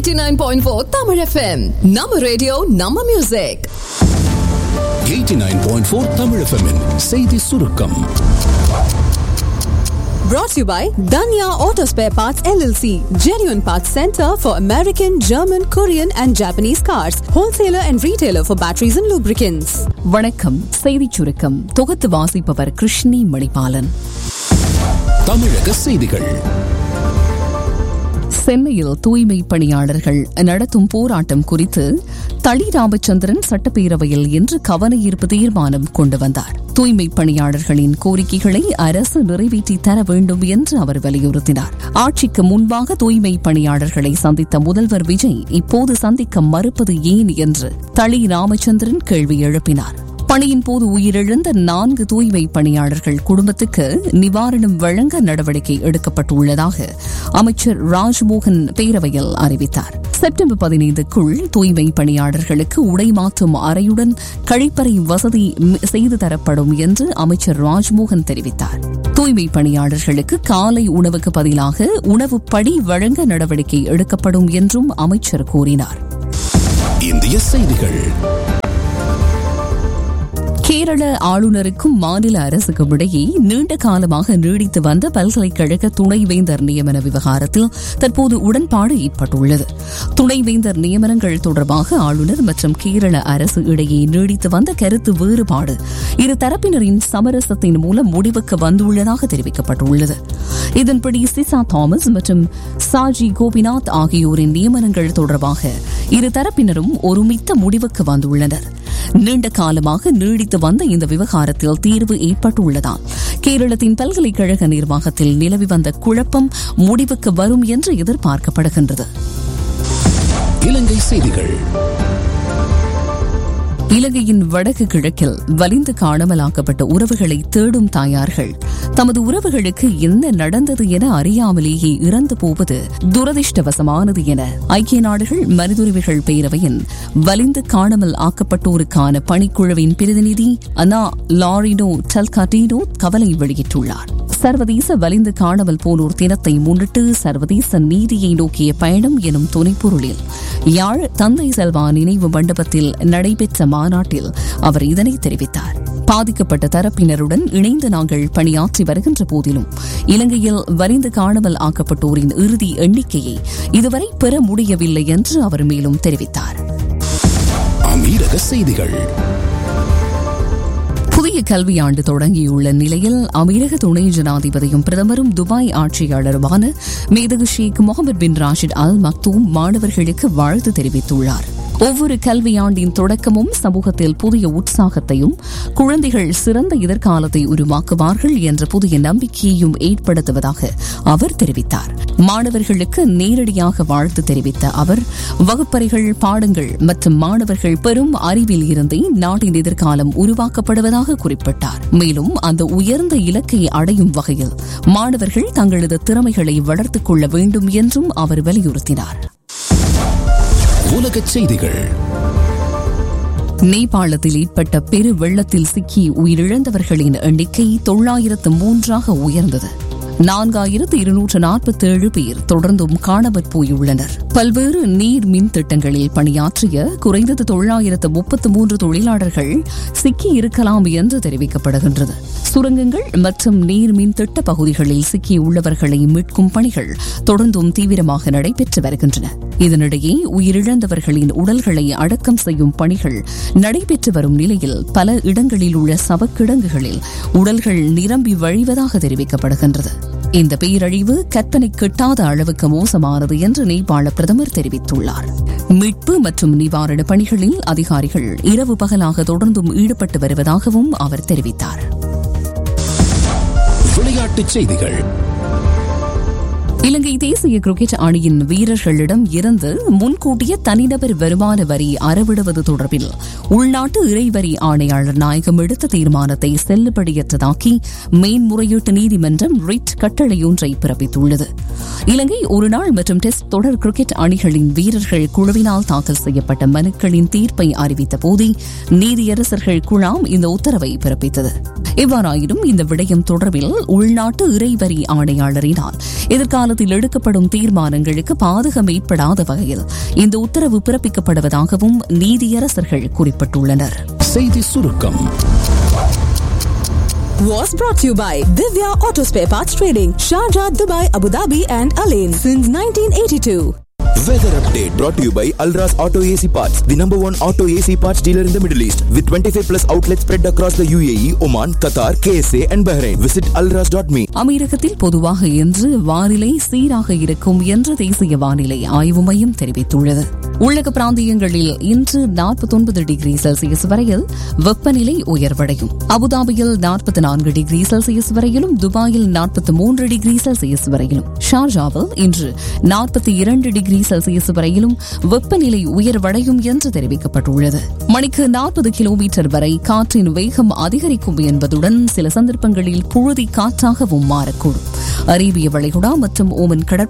89.4 Tamil FM. நம்ம radio நம்ம music 89.4 Tamil FM -இன் செய்தி சுருக்கம் brought to you by Danya Auto Spare Parts LLC, genuine parts center for American, German, Korean and Japanese cars, wholesaler and retailer for batteries and lubricants. வணக்கம் செய்திச் சுருக்கம் தொகுத்து வாசிப்பவர் கிருஷ்ணி மணிபாலன் தமிழக செய்திகள் சென்னையில் தூய்மை பணியாளர்கள் நடத்தும் போராட்டம் குறித்து தளி ராமச்சந்திரன் சட்டப்பேரவையில் இன்று கவன ஈர்ப்பு தீர்மானம் கொண்டு வந்தார் தூய்மை பணியாளர்களின் கோரிக்கைகளை அரசு நிறைவேற்றி தர வேண்டும் என்று அவர் வலியுறுத்தினார் ஆட்சிக்கு முன்பாக தூய்மை பணியாளர்களை சந்தித்த முதல்வர் விஜய் இப்போது சந்திக்க மறுப்பது ஏன் என்று தளி ராமச்சந்திரன் கேள்வி எழுப்பினார் பணியின் போது உயிரிழந்த நான்கு தூய்மை பணியாளர்கள் குடும்பத்துக்கு நிவாரணம் வழங்க நடவடிக்கை எடுக்கப்பட்டுள்ளதாக அமைச்சர் ராஜ்மோகன் பேரவையில் அறிவித்தார் செப்டம்பர் பதினைந்துக்குள் தூய்மை பணியாளர்களுக்கு உடை மாற்றும் அறையுடன் கழிப்பறை வசதி செய்து தரப்படும் என்று அமைச்சர் ராஜ்மோகன் தெரிவித்தார் தூய்மை பணியாளர்களுக்கு காலை உணவுக்கு பதிலாக உணவு படி வழங்க நடவடிக்கை எடுக்கப்படும் என்றும் அமைச்சர் கூறினார் இந்திய செய்திகள் கேரள ஆளுநருக்கும் மாநில அரசுக்கும் இடையே நீண்ட காலமாக நீடித்து வந்த பல்கலைக்கழக துணைவேந்தர் நியமன விவகாரத்தில் தற்போது உடன்பாடு ஏற்பட்டுள்ளது துணைவேந்தர் நியமனங்கள் தொடர்பாக ஆளுநர் மற்றும் கேரள அரசு இடையே நீடித்து வந்த கருத்து வேறுபாடு இரு தரப்பினரின் சமரசத்தின் மூலம் முடிவுக்கு வந்துள்ளதாக தெரிவிக்கப்பட்டுள்ளது இதன்படி சிசா தாமஸ் மற்றும் சாஜி கோபிநாத் ஆகியோரின் நியமனங்கள் தொடர்பாக இரு தரப்பினரும் ஒருமித்த முடிவுக்கு வந்துள்ளனர் நீண்ட காலமாக நீடித்து வந்த இந்த விவகாரத்தில் தீர்வு ஏற்பட்டுள்ளதால் கேரளத்தின் பல்கலைக்கழக நிர்வாகத்தில் நிலவி வந்த குழப்பம் முடிவுக்கு வரும் என்று எதிர்பார்க்கப்படுகின்றது இலங்கை செய்திகள் இலங்கையின் வடக்கு கிழக்கில் வலிந்து காணாமலாக்கப்பட்ட உறவுகளை தேடும் தாயார்கள் தமது உறவுகளுக்கு என்ன நடந்தது என அறியாமலேயே இறந்து போவது துரதிருஷ்டவசமானது என ஐக்கிய நாடுகள் மனிதுரிமைகள் பேரவையின் வலிந்து காணாமல் ஆக்கப்பட்டோருக்கான பணிக்குழுவின் பிரதிநிதி அனா லாரினோ டல்காட்டினோ கவலை வெளியிட்டுள்ளார் சர்வதேச வலிந்து காணாமல் போனோர் தினத்தை முன்னிட்டு சர்வதேச நீதியை நோக்கிய பயணம் எனும் துணைப்பொருளில் யாழ் தந்தை செல்வா நினைவு மண்டபத்தில் நடைபெற்ற மாநாட்டில் அவர் இதனை தெரிவித்தார் பாதிக்கப்பட்ட தரப்பினருடன் இணைந்து நாங்கள் பணியாற்றி வருகின்ற போதிலும் இலங்கையில் வலிந்து காணாமல் ஆக்கப்பட்டோரின் இறுதி எண்ணிக்கையை இதுவரை பெற முடியவில்லை என்று அவர் மேலும் தெரிவித்தார் அமீரக செய்திகள் புதிய கல்வியாண்டு தொடங்கியுள்ள நிலையில் அமீரக துணை ஜனாதிபதியும் பிரதமரும் துபாய் ஆட்சியாளருமான மேதகு ஷேக் முகமது பின் ராஷித் அல் மக்தூம் மாணவர்களுக்கு வாழ்த்து தெரிவித்துள்ளார் ஒவ்வொரு கல்வியாண்டின் தொடக்கமும் சமூகத்தில் புதிய உற்சாகத்தையும் குழந்தைகள் சிறந்த எதிர்காலத்தை உருவாக்குவார்கள் என்ற புதிய நம்பிக்கையையும் ஏற்படுத்துவதாக அவர் தெரிவித்தார் மாணவர்களுக்கு நேரடியாக வாழ்த்து தெரிவித்த அவர் வகுப்பறைகள் பாடங்கள் மற்றும் மாணவர்கள் பெரும் அறிவில் இருந்தே நாட்டின் எதிர்காலம் உருவாக்கப்படுவதாக குறிப்பிட்டார் மேலும் அந்த உயர்ந்த இலக்கை அடையும் வகையில் மாணவர்கள் தங்களது திறமைகளை வளர்த்துக் கொள்ள வேண்டும் என்றும் அவர் வலியுறுத்தினார் உலகச் செய்திகள் நேபாளத்தில் ஏற்பட்ட பெரு வெள்ளத்தில் சிக்கி உயிரிழந்தவர்களின் எண்ணிக்கை தொள்ளாயிரத்து மூன்றாக உயர்ந்தது நான்காயிரத்து இருநூற்று நாற்பத்தி ஏழு பேர் தொடர்ந்தும் காணாமற் போயுள்ளனர் பல்வேறு நீர் மின் திட்டங்களில் பணியாற்றிய குறைந்தது தொள்ளாயிரத்து முப்பத்து மூன்று தொழிலாளர்கள் சிக்கி இருக்கலாம் என்று தெரிவிக்கப்படுகின்றது சுரங்கங்கள் மற்றும் நீர் மின் திட்ட பகுதிகளில் சிக்கியுள்ளவர்களை மீட்கும் பணிகள் தொடர்ந்தும் தீவிரமாக நடைபெற்று வருகின்றன இதனிடையே உயிரிழந்தவர்களின் உடல்களை அடக்கம் செய்யும் பணிகள் நடைபெற்று வரும் நிலையில் பல இடங்களில் உள்ள சவக்கிடங்குகளில் உடல்கள் நிரம்பி வழிவதாக தெரிவிக்கப்படுகின்றது இந்த பேரழிவு கற்பனை கிட்டாத அளவுக்கு மோசமானது என்று நேபாள பிரதமர் தெரிவித்துள்ளார் மீட்பு மற்றும் நிவாரண பணிகளில் அதிகாரிகள் இரவு பகலாக தொடர்ந்தும் ஈடுபட்டு வருவதாகவும் அவர் தெரிவித்தார் விளையாட்டுச் செய்திகள் இலங்கை தேசிய கிரிக்கெட் அணியின் வீரர்களிடம் இருந்து முன்கூட்டிய தனிநபர் வருமான வரி அறவிடுவது தொடர்பில் உள்நாட்டு இறைவரி ஆணையாளர் நாயகம் எடுத்த தீர்மானத்தை செல்லுபடியற்றதாக்கி மேன்முறையீட்டு நீதிமன்றம் ரிட் கட்டளையொன்றை பிறப்பித்துள்ளது இலங்கை ஒருநாள் மற்றும் டெஸ்ட் தொடர் கிரிக்கெட் அணிகளின் வீரர்கள் குழுவினால் தாக்கல் செய்யப்பட்ட மனுக்களின் தீர்ப்பை அறிவித்த போதே நீதியரசர்கள் குழாம் இந்த உத்தரவை பிறப்பித்தது எவ்வாறாயினும் இந்த விடயம் தொடர்பில் உள்நாட்டு இறைவரி ஆணையாளரினால் எதிர்கால எதிர்காலத்தில் எடுக்கப்படும் தீர்மானங்களுக்கு பாதகம் ஏற்படாத வகையில் இந்த உத்தரவு பிறப்பிக்கப்படுவதாகவும் நீதியரசர்கள் குறிப்பிட்டுள்ளனர் செய்தி சுருக்கம் Was brought to you by Divya Auto Spare Parts Trading, Sharjah, Dubai, Abu Dhabi, and Alain since 1982. Weather update brought to you by Alras Auto AC Parts, the number one auto AC parts dealer in the Middle East, with 25 plus outlets spread across the UAE, Oman, Qatar, KSA, and Bahrain. Visit alras.me. அமெரிக்கத்தில் பொதுவாக இன்று வானிலை சீராக இருக்கும் என்று தேசிய வானிலை ஆய்வு மையம் தெரிவித்துள்ளது உள்ளக பிராந்தியங்களில் இன்று 49 டிகிரி செல்சியஸ் வரையில் வெப்பநிலை உயர்வடையும் அபுதாபியில் 44 டிகிரி செல்சியஸ் வரையிலும் துபாயில் 43 டிகிரி செல்சியஸ் வரையிலும் ஷார்ஜாவில் இன்று 42 டிகிரி செல்சியஸ் வரையிலும் வெப்பநிலை உயர்வடையும் என்று தெரிவிக்கப்பட்டுள்ளது மணிக்கு 40 கிலோமீட்டர் வரை காற்றின் வேகம் அதிகரிக்கும் என்பதுடன் சில சந்தர்ப்பங்களில் புழுதி காற்றாகவும் மாறக்கூடும் அரேபிய வளைகுடா மற்றும் ஓமன் கடற்பகுதி